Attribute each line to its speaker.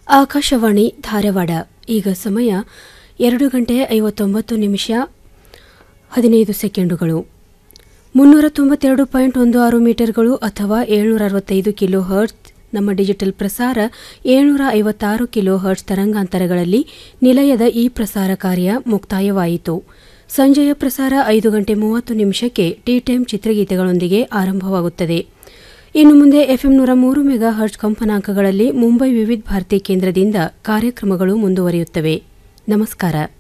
Speaker 1: ಆಕಾಶವಾಣಿ ಧಾರವಾಡ ಈಗ ಸಮಯ ಎರಡು ಗಂಟೆ ಐವತ್ತೊಂಬತ್ತು ನಿಮಿಷ ಹದಿನೈದು ಸೆಕೆಂಡುಗಳು ಮುನ್ನೂರ ತೊಂಬತ್ತೆರಡು ಪಾಯಿಂಟ್ ಒಂದು ಆರು ಮೀಟರ್ಗಳು ಅಥವಾ ಏಳ್ನೂರ ಅರವತ್ತೈದು ಕಿಲೋ ಹರ್ಟ್ಸ್ ನಮ್ಮ ಡಿಜಿಟಲ್ ಪ್ರಸಾರ ಏಳ್ನೂರ ಐವತ್ತಾರು ಕಿಲೋ ಹರ್ಟ್ಸ್ ತರಂಗಾಂತರಗಳಲ್ಲಿ ನಿಲಯದ ಈ ಪ್ರಸಾರ ಕಾರ್ಯ ಮುಕ್ತಾಯವಾಯಿತು ಸಂಜೆಯ ಪ್ರಸಾರ ಐದು ಗಂಟೆ ಮೂವತ್ತು ನಿಮಿಷಕ್ಕೆ ಟಿ ಟೈಮ್ ಚಿತ್ರಗೀತೆಗಳೊಂದಿಗೆ ಆರಂಭವಾಗುತ್ತದೆ ಇನ್ನು ಮುಂದೆ ಎಫ್ಎಂ ನೂರ ಮೂರು ಮೆಗಾ ಹರ್ಟ್ಸ್ ಕಂಪನಾಂಕಗಳಲ್ಲಿ ಮುಂಬೈ ವಿವಿಧ ಭಾರತಿ ಕೇಂದ್ರದಿಂದ ಕಾರ್ಯಕ್ರಮಗಳು ಮುಂದುವರಿಯುತ್ತವೆ ನಮಸ್ಕಾರ